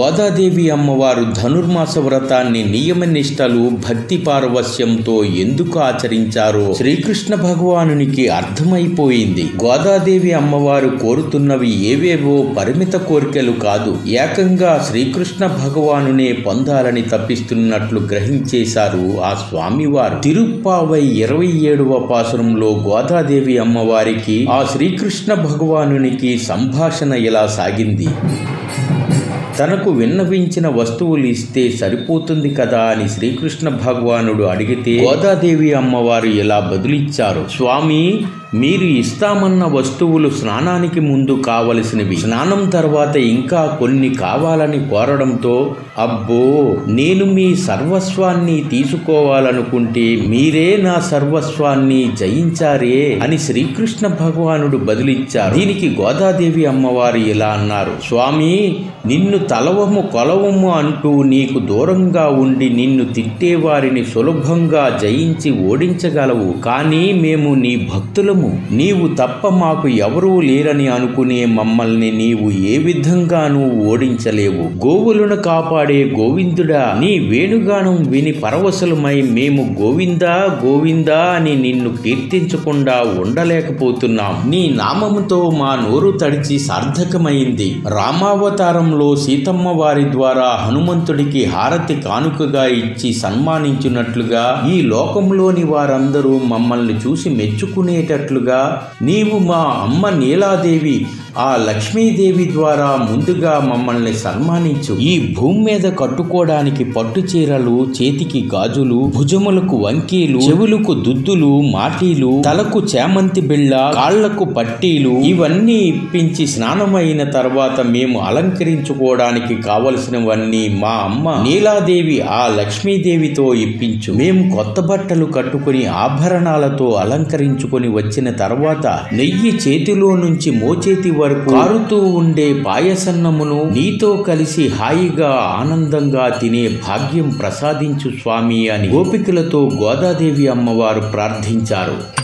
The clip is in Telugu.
గోదాదేవి అమ్మవారు ధనుర్మాస వ్రతాన్ని నియమనిష్టలు భక్తి పారవస్యంతో ఎందుకు ఆచరించారో శ్రీకృష్ణ భగవానునికి అర్థమైపోయింది గోదాదేవి అమ్మవారు కోరుతున్నవి ఏవేవో పరిమిత కోరికలు కాదు ఏకంగా శ్రీకృష్ణ భగవానునే పొందాలని తప్పిస్తున్నట్లు గ్రహించేశారు ఆ స్వామివారు తిరుప్పావై ఇరవై ఏడవ పాసురంలో గోదాదేవి అమ్మవారికి ఆ శ్రీకృష్ణ భగవానునికి సంభాషణ ఇలా సాగింది తనకు విన్నవించిన వస్తువులు ఇస్తే సరిపోతుంది కదా అని శ్రీకృష్ణ భగవానుడు అడిగితే గోదాదేవి అమ్మవారు ఇలా బదులిచ్చారు స్వామి మీరు ఇస్తామన్న వస్తువులు స్నానానికి ముందు కావలసినవి స్నానం తర్వాత ఇంకా కొన్ని కావాలని కోరడంతో అబ్బో నేను మీ సర్వస్వాన్ని తీసుకోవాలనుకుంటే మీరే నా సర్వస్వాన్ని జయించారే అని శ్రీకృష్ణ భగవానుడు బదులిచ్చారు దీనికి గోదాదేవి అమ్మవారు ఇలా అన్నారు స్వామి నిన్ను తలవము కొలవము అంటూ నీకు దూరంగా ఉండి నిన్ను తిట్టేవారిని సులభంగా జయించి ఓడించగలవు కానీ మేము నీ భక్తులము నీవు తప్ప మాకు ఎవరూ లేరని అనుకునే మమ్మల్ని నీవు ఏ విధంగానూ ఓడించలేవు గోవులను కాపాడే గోవిందుడా నీ వేణుగానం విని పరవశులమై మేము గోవిందా గోవిందా అని నిన్ను కీర్తించకుండా ఉండలేకపోతున్నాం నీ నామముతో మా నోరు తడిచి సార్థకమైంది రామావతారంలో సీతమ్మ వారి ద్వారా హనుమంతుడికి హారతి కానుకగా ఇచ్చి సన్మానించినట్లుగా ఈ లోకంలోని వారందరూ మమ్మల్ని చూసి మెచ్చుకునేటట్లుగా నీవు మా అమ్మ నీలాదేవి ఆ లక్ష్మీదేవి ద్వారా ముందుగా మమ్మల్ని సన్మానించు ఈ భూమి మీద కట్టుకోవడానికి పట్టు చీరలు చేతికి గాజులు భుజములకు వంకీలు చెవులకు దుద్దులు మాటీలు తలకు చేమంతి బిళ్ళ కాళ్లకు పట్టీలు ఇవన్నీ ఇప్పించి స్నానమైన తర్వాత మేము అలంకరించుకోవడానికి కావలసినవన్నీ మా అమ్మ నీలాదేవి ఆ లక్ష్మీదేవితో ఇప్పించు మేము కొత్త బట్టలు కట్టుకుని ఆభరణాలతో అలంకరించుకొని వచ్చిన తర్వాత నెయ్యి చేతిలో నుంచి మోచేతి వరకు కారుతూ ఉండే పాయసన్నమును నీతో కలిసి హాయిగా ఆనందంగా తినే భాగ్యం ప్రసాదించు స్వామి అని గోపికలతో గోదాదేవి అమ్మవారు ప్రార్థించారు